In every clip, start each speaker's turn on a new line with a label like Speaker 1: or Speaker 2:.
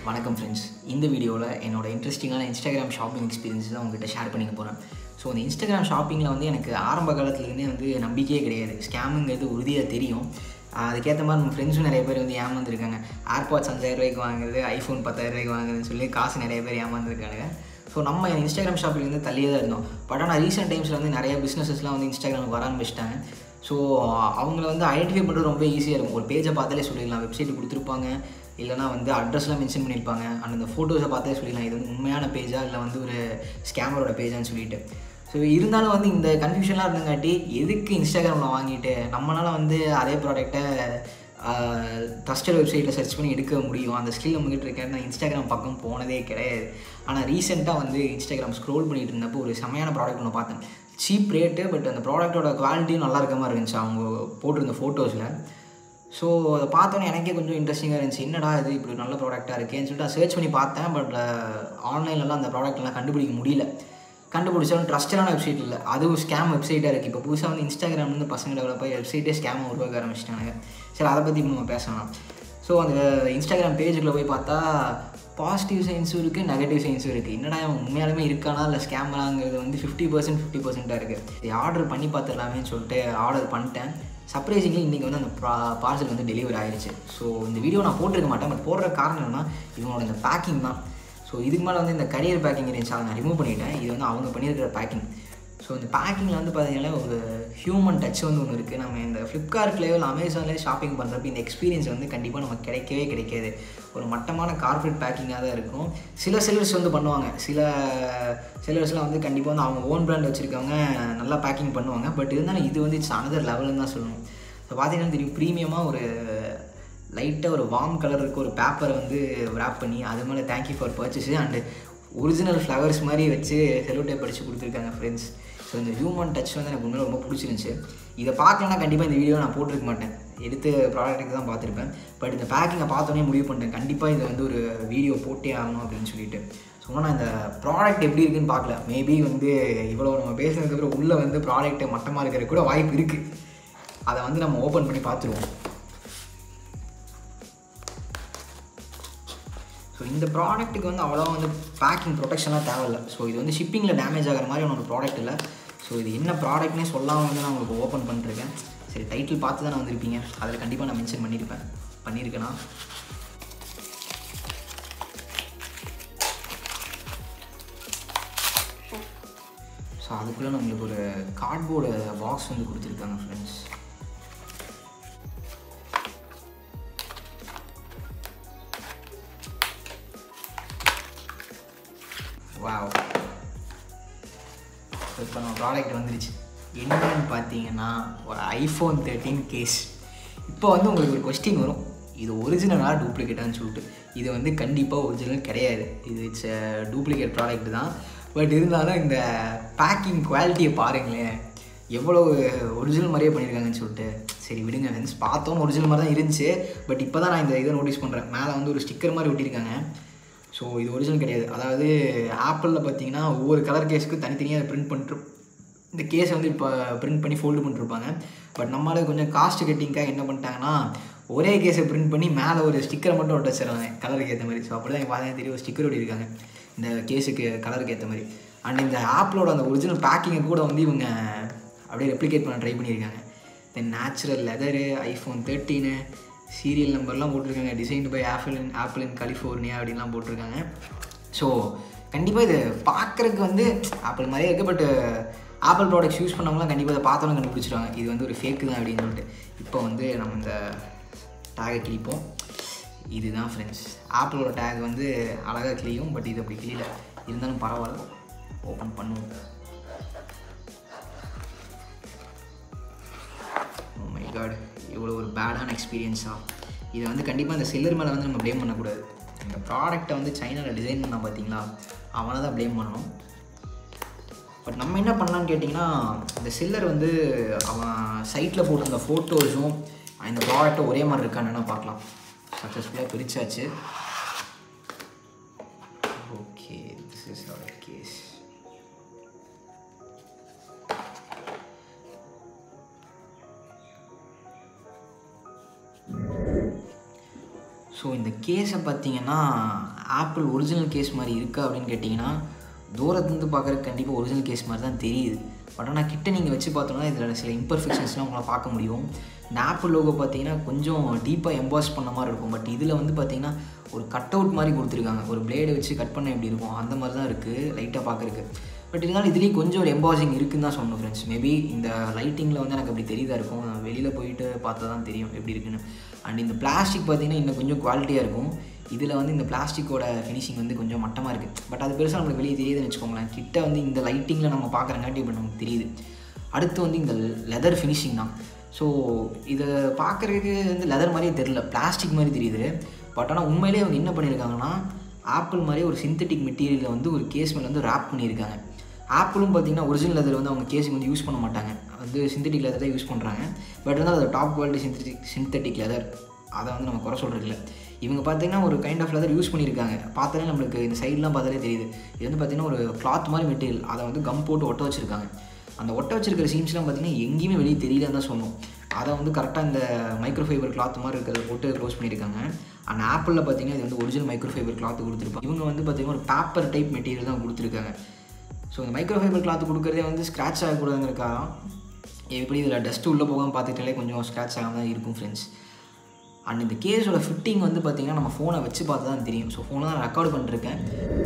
Speaker 1: வணக்கம் ஃப்ரெண்ட்ஸ் இந்த வீடியோவில் என்னோட இன்ட்ரெஸ்டிங்கான இன்ஸ்டாகிராம் ஷாப்பிங் எக்ஸ்பீரியன்ஸ் தான் உங்ககிட்ட ஷேர் பண்ணிக்க போகிறேன் ஸோ இந்த இன்ஸ்டாகிராம் ஷாப்பிங்கில் வந்து எனக்கு ஆரம்ப காலத்துலேருந்தே வந்து நம்பிக்கையே கிடையாது ஸ்கேமுங்கிறது உறுதியாக தெரியும் அதுக்கேற்ற மாதிரி நம்ம ஃப்ரெண்ட்ஸும் நிறைய பேர் வந்து ஏமாந்துருக்காங்க ஏர்பாட்ஸ் அஞ்சாயிரம் ரூபாய்க்கு வாங்குறது ஐஃபோன் பத்தாயிரம் ரூபாய்க்கு வாங்குறதுன்னு சொல்லி காசு நிறைய பேர் ஏமாந்துருக்காங்க ஸோ நம்ம இன்ஸ்டாகிராம் ஷாப்பிங்லேருந்து தள்ளியே தான் இருந்தோம் பட் ஆனால் ரீசெண்ட் டைம்ஸில் வந்து நிறைய பிஸ்னஸஸ்லாம் வந்து இன்ஸ்டாகிராமுக்கு வர ஆரம்பிச்சிட்டாங்க ஸோ அவங்கள வந்து ஐடென்டிஃபை பண்ணுறது ரொம்ப ஈஸியாக இருக்கும் ஒரு பேஜை பார்த்தாலே சொல்லிடலாம் வெப்சைட் கொடுத்துருப்பாங்க இல்லைனா வந்து அட்ரஸ்லாம் மென்ஷன் பண்ணியிருப்பாங்க அண்ட் அந்த ஃபோட்டோஸை பார்த்தே சொல்லிடலாம் இது வந்து உண்மையான பேஜா இல்லை வந்து ஒரு ஸ்கேமரோட பேஜான்னு சொல்லிட்டு ஸோ இருந்தாலும் வந்து இந்த கன்ஃபியூஷன்லாம் இருந்தங்காட்டி எதுக்கு இன்ஸ்டாகிராமில் வாங்கிட்டு நம்மளால் வந்து அதே ப்ராடக்ட்டை ட்ரஸ்டட் வெப்சைட்டில் சர்ச் பண்ணி எடுக்க முடியும் அந்த ஸ்கில் நம்மகிட்ட இருக்கேன் நான் இன்ஸ்டாகிராம் பக்கம் போனதே கிடையாது ஆனால் ரீசெண்டாக வந்து இன்ஸ்டாகிராம் ஸ்க்ரோல் பண்ணிட்டு இருந்தப்போ ஒரு செமையான ப்ராடக்ட் ஒன்று பார்த்தேன் சீப் ரேட்டு பட் அந்த ப்ராடக்ட்டோட குவாலிட்டியும் நல்லா இருக்க மாதிரி இருந்துச்சு அவங்க போட்டிருந்த ஃபோட்டோஸில் ஸோ அதை பார்த்தோன்னே எனக்கே கொஞ்சம் இன்ட்ரெஸ்டிங்காக இருந்துச்சு என்னடா இது இப்படி நல்ல ப்ராடக்ட்டாக இருக்கேன்னு சொல்லிட்டு நான் சர்ச் பண்ணி பார்த்தேன் பட் ஆன்லைன்லலாம் அந்த ப்ராடக்ட்லாம் கண்டுபிடிக்க முடியல கண்டுபிடிச்சாலும் ட்ரஸ்டடான வெப்சைட் இல்லை அதுவும் ஸ்கேம் வெப்சைட்டாக இருக்குது இப்போ புதுசாக வந்து இன்ஸ்டாகிராம் வந்து பசங்க டெவலப் ஆகி வெப்சைட்டே ஸ்கேம் உருவாக்க ஆரம்பிச்சிட்டாங்க சரி அதை பற்றி இப்போ நம்ம பேசலாம் ஸோ அந்த இன்ஸ்டாகிராம் பேஜுக்குள்ளே போய் பார்த்தா பாசிட்டிவ் சைன்ஸும் இருக்குது நெகட்டிவ் சைன்ஸும் இருக்குது என்னடா அவன் உண்மையாலுமே இருக்கானா இல்லை ஸ்கேமராங்கிறது வந்து ஃபிஃப்டி பர்சன்ட் ஃபிஃப்டி பர்சன்ட்டாக இருக்குது இது ஆர்டர் பண்ணி பார்த்துடலாமேன்னு சொல்லிட்டு ஆர்டர் பண்ணிட்டேன் சர்ப்ரைசிங்லி இன்றைக்கி வந்து அந்த பார்சல் வந்து டெலிவரி ஆயிடுச்சு ஸோ இந்த வீடியோ நான் போட்டிருக்க மாட்டேன் பட் போடுற காரணம் என்னன்னா இவங்களோட இந்த பேக்கிங் தான் ஸோ இதுக்கு மேலே வந்து இந்த கரியர் பேக்கிங் இருந்துச்சு அதை நான் ரிமூவ் பண்ணிட்டேன் இது வந்து அவங்க பண்ணியிருக்கிற பேக்கிங் ஸோ இந்த பேக்கிங்கில் வந்து பார்த்தீங்கன்னா ஒரு ஹியூமன் டச் வந்து ஒன்று இருக்குது நம்ம இந்த ஃப்ளிப்கார்ட்லேயோ இல்லை அமேசான்லேயோ ஷாப்பிங் பண்ணுறப்ப இந்த எக்ஸ்பீரியன்ஸ் வந்து கண்டிப்பாக நமக்கு கிடைக்கவே கிடைக்காது ஒரு மட்டமான கார்பரேட் பேக்கிங்காக தான் இருக்கும் சில செல்லர்ஸ் வந்து பண்ணுவாங்க சில செல்லர்ஸ்லாம் வந்து கண்டிப்பாக வந்து அவங்க ஓன் பிராண்ட் வச்சுருக்கவங்க நல்லா பேக்கிங் பண்ணுவாங்க பட் இருந்தாலும் இது வந்து இட்ஸ் அனதர் லெவலுன்னு தான் சொல்லணும் ஸோ பார்த்தீங்கன்னா தெரியும் ப்ரீமியமாக ஒரு லைட்டாக ஒரு வார்ம் கலர் இருக்க ஒரு பேப்பரை வந்து ரேப் பண்ணி அது மேலே thank you for purchase and original flowers மாதிரி வச்சு செலோ டைப் படித்து கொடுத்துருக்காங்க ஃப்ரெண்ட்ஸ் ஸோ இந்த ஹியூமன் டச் வந்து எனக்கு உண்மையில ரொம்ப பிடிச்சிருந்துச்சு இதை பார்க்கலன்னா கண்டிப்பாக இந்த வீடியோ நான் போட்டிருக்க மாட்டேன் எடுத்து ப்ராடக்ட்டுக்கு தான் பார்த்துருப்பேன் பட் இந்த பேக்கிங்கை பார்த்தோன்னே முடிவு பண்ணிட்டேன் கண்டிப்பாக இதை வந்து ஒரு வீடியோ போட்டே ஆகணும் அப்படின்னு சொல்லிட்டு ஸோ நான் இந்த ப்ராடக்ட் எப்படி இருக்குன்னு பார்க்கல மேபி வந்து இவ்வளோ நம்ம பேசுனதுக்கப்புறம் உள்ளே வந்து ப்ராடக்ட் மட்டமாக இருக்கிற கூட வாய்ப்பு இருக்குது அதை வந்து நம்ம ஓப்பன் பண்ணி பார்த்துருவோம் ஸோ இந்த ப்ராடக்ட்டுக்கு வந்து அவ்வளோ வந்து பேக்கிங் ப்ரொடெக்ஷன்லாம் தேவையில்லை ஸோ இது வந்து ஷிப்பிங்கில் டேமேஜ் ஆகிற மாதிரி ஒரு ப்ராடக்ட் இல்லை ஸோ இது என்ன ப்ராடக்ட்னே சொல்லாமல் வந்து நான் உங்களுக்கு ஓப்பன் பண்ணிருக்கேன் சரி டைட்டில் பார்த்து தான் வந்திருப்பீங்க அதில் கண்டிப்பாக நான் மென்ஷன் பண்ணியிருப்பேன் பண்ணியிருக்கேனா ஸோ அதுக்குள்ளே நம்மளுக்கு ஒரு கார்ட்போர்டு பாக்ஸ் வந்து கொடுத்துருக்காங்க ஃப்ரெண்ட்ஸ் வாவ் இப்போ நம்ம ப்ராடக்ட் வந்துருச்சு என்னன்னு பார்த்தீங்கன்னா ஒரு ஐஃபோன் தேர்ட்டின் கேஸ் இப்போ வந்து உங்களுக்கு ஒரு கொஸ்டின் வரும் இது ஒரிஜினலாக டூப்ளிகேட்டான்னு சொல்லிட்டு இது வந்து கண்டிப்பாக ஒரிஜினல் கிடையாது இது இட்ஸ் டூப்ளிகேட் ப்ராடக்ட் தான் பட் இருந்தாலும் இந்த பேக்கிங் குவாலிட்டியை பாருங்களேன் எவ்வளோ ஒரிஜினல் மாதிரியே பண்ணியிருக்காங்கன்னு சொல்லிட்டு சரி விடுங்க ஃப்ரெண்ட்ஸ் பார்த்தோம் ஒரிஜினல் மாதிரி தான் இருந்துச்சு பட் இப்போ தான் நான் இந்த இதை நோட்டீஸ் பண்ணுறேன் மேலே வந்து ஒரு ஸ்டிக்கர் மாதிரி ஒட்டியிருக்காங்க ஸோ இது ஒரிஜினல் கிடையாது அதாவது ஆப்பிளில் பார்த்தீங்கன்னா ஒவ்வொரு கலர் கேஸுக்கு தனித்தனியாக பிரிண்ட் பண்ணிட்டு இந்த கேஸை வந்து இப்போ பிரிண்ட் பண்ணி ஃபோல்டு பண்ணிருப்பாங்க பட் நம்மளால கொஞ்சம் காஸ்ட் கட்டிங்காக என்ன பண்ணிட்டாங்கன்னா ஒரே கேஸை பிரிண்ட் பண்ணி மேலே ஒரு ஸ்டிக்கரை மட்டும் ஒட்ட வச்சிடறாங்க கலருக்கு ஏற்ற மாதிரி ஸோ அப்படி தான் பார்த்தீங்கன்னா தெரியும் ஒரு ஸ்டிக்கர் ஒட்டியிருக்காங்க இந்த கேஸுக்கு கலருக்கு ஏற்ற மாதிரி அண்ட் இந்த ஆப்பிளோட அந்த ஒரிஜினல் பேக்கிங்கை கூட வந்து இவங்க அப்படியே ரெப்ளிகேட் பண்ண ட்ரை பண்ணியிருக்காங்க then natural leather iPhone thirteen serial நம்பர்லாம் போட்டிருக்காங்க designed by Apple in Apple in California அப்படின்லாம் போட்டிருக்காங்க ஸோ கண்டிப்பாக இது பார்க்குறதுக்கு வந்து ஆப்பிள் மாதிரியே இருக்குது பட் ஆப்பிள் ப்ராடக்ட்ஸ் யூஸ் பண்ணவங்களாம் கண்டிப்பாக அதை பார்த்தோன்னு கண்டுபிடிச்சிருவாங்க இது வந்து ஒரு ஃபேக்கு தான் அப்படின்னு சொல்லிட்டு இப்போ வந்து நம்ம இந்த டேகை கிழிப்போம் இதுதான் ஃப்ரெண்ட்ஸ் ஆப்பிளோட டேக் வந்து அழகாக கிளியும் பட் இது அப்படி கிளியல இருந்தாலும் பரவாயில்ல ஓப்பன் பண்ணுவோம் ஓ மை காட் இவ்வளோ ஒரு பேடான எக்ஸ்பீரியன்ஸாக இதை வந்து கண்டிப்பாக இந்த செல்லர் மேலே வந்து நம்ம ப்ளேம் பண்ணக்கூடாது இந்த ப்ராடக்ட்டை வந்து சைனாவில் டிசைன் பண்ணால் பார்த்தீங்களா அவனை தான் ப்ளேம் பண்ணணும் பட் நம்ம என்ன பண்ணலான்னு கேட்டிங்கன்னா இந்த செல்லர் வந்து அவன் சைட்டில் போட்டிருந்த ஃபோட்டோஸும் இந்த ப்ராடக்ட்டும் ஒரே மாதிரி இருக்கான்னு பார்க்கலாம் சக்ஸஸ்ஃபுல்லாக பிரிச்சாச்சு okay this is our case so இந்த கேஸை பார்த்தீங்கன்னா ஆப்பிள் ஒரிஜினல் கேஸ் மாதிரி இருக்கா அப்படின்னு கேட்டிங்கன்னா தூரத்துலேருந்து பார்க்குறதுக்கு கண்டிப்பாக ஒரிஜினல் கேஸ் மாதிரி தான் தெரியுது பட் ஆனால் கிட்ட நீங்கள் வச்சு பார்த்தோம்னா இதில் சில இம்பர்ஃபெக்ஷன்ஸ்லாம் உங்களால் பார்க்க முடியும் இந்த ஆப்பிள் லோகோ பார்த்தீங்கன்னா கொஞ்சம் டீப்பாக எம்பாஸ் பண்ண மாதிரி இருக்கும் பட் இதில் வந்து பார்த்தீங்கன்னா ஒரு கட் அவுட் மாதிரி கொடுத்துருக்காங்க ஒரு பிளேடை வச்சு கட் பண்ண எப்படி இருக்கும் அந்த மாதிரி தான் இருக்குது லைட்டாக பார்க்குறக்கு பட் இருந்தாலும் இதுலேயும் கொஞ்சம் ஒரு எம்பாசிங் இருக்குன்னு தான் சொல்லணும் ஃப்ரெண்ட்ஸ் மேபி இந்த லைட்டிங்கில் வந்து எனக்கு அப்படி தெரியுதா இருக்கும் நான் வெளியில் போயிட்டு பார்த்தா தான் தெரியும் எப்படி இருக்குன்னு அண்ட் இந்த பிளாஸ்டிக் பார்த்தீங்கன்னா இன்னும் கொஞ்சம் குவாலிட்டியாக இருக்கும் இதில் வந்து இந்த பிளாஸ்டிக்கோட ஃபினிஷிங் வந்து கொஞ்சம் மட்டமாக இருக்குது பட் அது பெருசாக நம்மளுக்கு வெளியே தெரியுதுன்னு வச்சுக்கோங்களேன் கிட்ட வந்து இந்த லைட்டிங்கில் நம்ம பார்க்குறங்காட்டி இப்போ நமக்கு தெரியுது அடுத்து வந்து இந்த லெதர் ஃபினிஷிங் தான் ஸோ இதை பார்க்குறதுக்கு வந்து லெதர் மாதிரியே தெரில பிளாஸ்டிக் மாதிரி தெரியுது பட் ஆனால் உண்மையிலே அவங்க என்ன பண்ணியிருக்காங்கன்னா ஆப்பிள் மாதிரி ஒரு சிந்தட்டிக் மெட்டீரியலில் வந்து ஒரு கேஸ் மேலே வந்து ரேப் பண்ணியிருக்காங்க ஆப்பிளும் பார்த்தீங்கன்னா ஒரிஜினல் லெதர் வந்து அவங்க கேஸுக்கு வந்து யூஸ் பண்ண மாட்டாங்க வந்து சிந்தட்டிக் லெதர் தான் யூஸ் பண்ணுறாங்க பட் வந்து அது top quality synthetic synthetic leather அதை வந்து நம்ம குறை சொல்கிறதில்ல இவங்க பார்த்தீங்கன்னா ஒரு கைண்ட் ஆஃப் லெதர் யூஸ் பண்ணியிருக்காங்க பார்த்தாலே நம்மளுக்கு இந்த சைட்லாம் பார்த்தாலே தெரியுது இது வந்து பார்த்தீங்கன்னா ஒரு கிளாத் மாதிரி மெட்டீரியல் அதை வந்து கம் போட்டு ஒட்ட வச்சுருக்காங்க அந்த ஒட்ட வச்சிருக்கிற சீம்ஸ்லாம் பார்த்தீங்கன்னா எங்கேயுமே வெளியே தெரியலன்னு தான் சொன்னோம் அதை வந்து கரெக்டாக இந்த மைக்ரோஃபைபர் கிளாத் மாதிரி இருக்கிறத போட்டு க்ளோஸ் பண்ணியிருக்காங்க அண்ட் ஆப்பிளில் பார்த்தீங்கன்னா இது வந்து ஒரிஜினல் மைக்ரோஃபைபர் கிளாத் கொடுத்துருப்பாங்க இவங்க வந்து பார்த்தீங்கன்னா ஒரு பேப்பர் டைப் மெட்டீரியல் தான் கொடுத்துருக்காங்க ஸோ இந்த மைக்ரோஃபைபர் கிளாத் கொடுக்குறதே வந்து ஸ்க்ராட்ச் ஆகக்கூடாதுங்கிறக்காக எப்படி இதில் டஸ்ட்டு உள்ளே போகாமல் பார்த்துக்கிட்டாலே கொஞ்சம் ஸ்க்ராட்ச் ஆகாம தான் இருக்கும் ஃப்ரெண்ட்ஸ் அண்ட் இந்த கேஸோட ஃபிட்டிங் வந்து பார்த்திங்கன்னா நம்ம ஃபோனை வச்சு பார்த்து தான் தெரியும் ஸோ ஃபோனை தான் ரெக்கார்டு பண்ணிருக்கேன்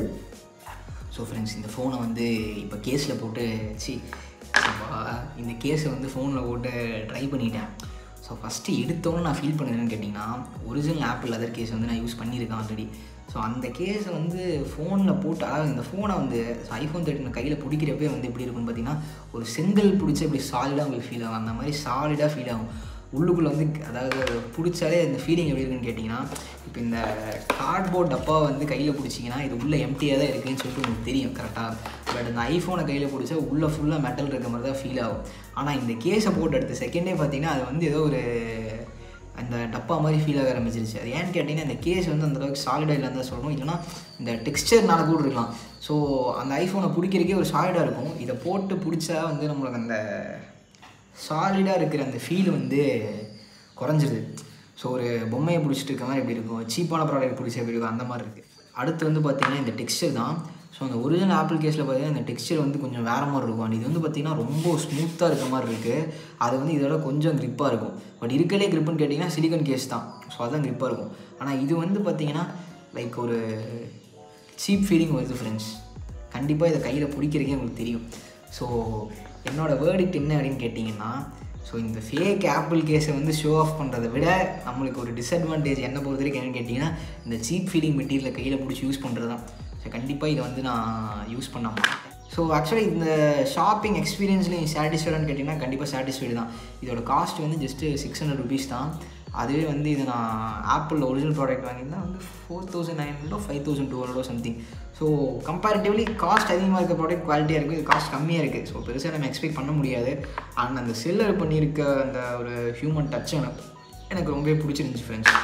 Speaker 1: ஸோ ஃப்ரெண்ட்ஸ் இந்த ஃபோனை வந்து இப்போ கேஸில் போட்டு சி இந்த கேஸை வந்து ஃபோனில் போட்டு ட்ரை பண்ணிட்டேன் ஸோ ஃபஸ்ட்டு எடுத்தோன்னு நான் ஃபீல் பண்ணுறேன்னு கேட்டிங்கன்னா ஒரிஜினல் ஆப்பிள் அதர் கேஸ் வந்து நான் யூஸ் பண்ணியிருக்கேன் ஆல்ரெடி ஸோ அந்த கேஸை வந்து ஃபோனில் போட்டு அதாவது இந்த ஃபோனை வந்து ஐஃபோன் தேர்ட்டின் கையில் பிடிக்கிறப்பே வந்து எப்படி இருக்குன்னு பார்த்தீங்கன்னா ஒரு செங்கல் பிடிச்ச இப்படி சாலிடாக உங்களுக்கு ஃபீல் ஆகும் அந்த மாதிரி சாலிடாக ஃபீல் ஆகும் உள்ளுக்குள்ளே வந்து அதாவது பிடிச்சாலே இந்த ஃபீலிங் எப்படி இருக்குன்னு கேட்டிங்கன்னா இப்போ இந்த கார்ட்போர்ட் டப்பா வந்து கையில் பிடிச்சிங்கன்னா இது உள்ளே எம்டியாக தான் இருக்குன்னு சொல்லிட்டு உங்களுக்கு தெரியும் கரெக்டாக பட் இந்த ஐஃபோனை கையில் பிடிச்சா உள்ளே ஃபுல்லாக மெட்டல் இருக்க மாதிரி தான் ஃபீல் ஆகும் ஆனால் இந்த கேஸை போட்டு எடுத்த செகண்டே பார்த்தீங்கன்னா அது வந்து ஏதோ ஒரு அந்த டப்பா மாதிரி ஃபீல் ஆக ஆரம்பிச்சிருச்சு அது ஏன்னு கேட்டிங்கன்னா இந்த கேஸ் வந்து அந்தளவுக்கு சாலிடாக இல்லைன்னு தான் சொல்லணும் இல்லைனா இந்த டெக்ஸ்டர்னால கூட இருக்கலாம் ஸோ அந்த ஐஃபோனை பிடிக்கிறக்கே ஒரு சாலிடாக இருக்கும் இதை போட்டு பிடிச்சா வந்து நம்மளுக்கு அந்த சாலிடாக இருக்கிற அந்த ஃபீல் வந்து குறைஞ்சிருது ஸோ ஒரு பொம்மையை பிடிச்சிட்டு இருக்க மாதிரி எப்படி இருக்கும் சீப்பான ப்ராடக்ட் பிடிச்ச எப்படி இருக்கும் அந்த மாதிரி இருக்குது அடுத்து வந்து பார்த்திங்கன்னா இந்த டெக்ஸ்டர் தான் ஸோ அந்த ஒரிஜினல் ஆப்பிள் கேஸில் பார்த்தீங்கன்னா இந்த டெக்ஸ்டர் வந்து கொஞ்சம் வேறு மாதிரி இருக்கும் அண்ட் இது வந்து பார்த்திங்கன்னா ரொம்ப ஸ்மூத்தாக இருக்க மாதிரி இருக்குது அது வந்து இதோட கொஞ்சம் க்ரிப்பாக இருக்கும் பட் இருக்கலே க்ரிப்புன்னு கேட்டிங்கன்னா சிலிக்கன் கேஸ் தான் ஸோ அதுதான் க்ரிப்பாக இருக்கும் ஆனால் இது வந்து பார்த்திங்கன்னா லைக் ஒரு சீப் ஃபீலிங் வருது ஃப்ரெண்ட்ஸ் கண்டிப்பாக இதை கையில் பிடிக்கிறக்கே உங்களுக்கு தெரியும் ஸோ என்னோடய வேர்டிக்ட் என்ன அப்படின்னு கேட்டிங்கன்னா ஸோ இந்த ஃபேக் ஆப்பிள் கேஸை வந்து ஷோ ஆஃப் பண்ணுறதை விட நம்மளுக்கு ஒரு டிஸ்அட்வான்டேஜ் என்ன பொறுத்த வரைக்கும் என்னன்னு கேட்டிங்கன்னா இந்த சீப் ஃபீலிங் மெட்டீரியலை கையில் பிடிச்சி யூஸ் பண்ணுறது தான் ஸோ கண்டிப்பாக இதை வந்து நான் யூஸ் பண்ண மாட்டேன் ஸோ ஆக்சுவலி இந்த ஷாப்பிங் எக்ஸ்பீரியன்ஸ்லேயும் சாட்டிஸ்ஃபைடான்னு கேட்டிங்கன்னா கண்டிப்பாக சாட்டிஸ்ஃபைடு தான் இதோட காஸ்ட் வந்து ஜஸ்ட்டு சிக்ஸ் ஹண்ட்ரட் ருபீஸ் தான் அதுவே வந்து இது நான் ஆப்பிள் ஒரிஜினல் ப்ராடக்ட் வாங்கியிருந்தா வந்து ஃபோர் தௌசண்ட் நைன் ஹண்ட்ரடோ ஃபைவ் தௌசண்ட் டூ ஹண்ட்ரடோ சம்திங் ஸோ கம்பேரிட்டிவ்லி காஸ்ட் அதிகமாக இருக்க ப்ராடக்ட் குவாலிட்டியாக இருக்குது இது காஸ்ட் கம்மியாக இருக்குது ஸோ பெருசாக நம்ம எக்ஸ்பெக்ட் பண்ண முடியாது அண்ட் அந்த செல்லர் பண்ணியிருக்க அந்த ஒரு ஹியூமன் டச் எனக்கு எனக்கு ரொம்பவே பிடிச்சிருந்துச்சி friends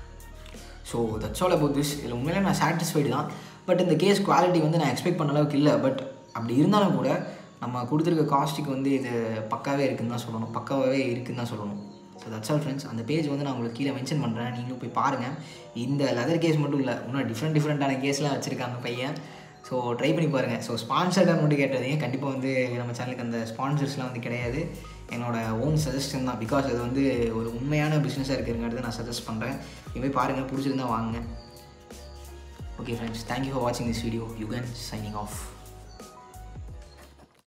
Speaker 1: so that's all about this இதில் உண்மையிலே நான் சாட்டிஸ்ஃபைடு தான் பட் இந்த கேஸ் குவாலிட்டி வந்து நான் எக்ஸ்பெக்ட் பண்ண அளவுக்கு இல்லை பட் அப்படி இருந்தாலும் கூட நம்ம கொடுத்துருக்க காஸ்ட்டுக்கு வந்து இது பக்காவே இருக்குன்னு தான் சொல்லணும் பக்காவாகவே இருக்குன்னு தான் சொல்லணும் ஸோ தட்ஸ் ஆல் ஃப்ரெண்ட்ஸ் அந்த பேஜ் வந்து நான் உங்களுக்கு கீழே மென்ஷன் பண்ணுறேன் நீங்களும் போய் பாருங்கள் இந்த லெதர் கேஸ் மட்டும் இல்லை இன்னும் டிஃப்ரெண்ட் டிஃப்ரெண்ட்டான கேஸ்லாம் வச்சுருக்காங்க அந்த பையன் ஸோ ட்ரை பண்ணி பாருங்கள் ஸோ ஸ்பான்சர்டாக மட்டும் கேட்டதீங்க கண்டிப்பாக வந்து நம்ம சேனலுக்கு அந்த ஸ்பான்சர்ஸ்லாம் வந்து கிடையாது என்னோட ஓன் சஜஷன் தான் பிகாஸ் அது வந்து ஒரு உண்மையான பிஸ்னஸாக இருக்கிறங்கிறது நான் சஜஸ்ட் பண்ணுறேன் நீங்கள் போய் பாருங்கள் பிடிச்சிருந்தா வாங்க ஓகே ஃப்ரெண்ட்ஸ் தேங்க்யூ ஃபார் வாட்சிங் this video you can signing of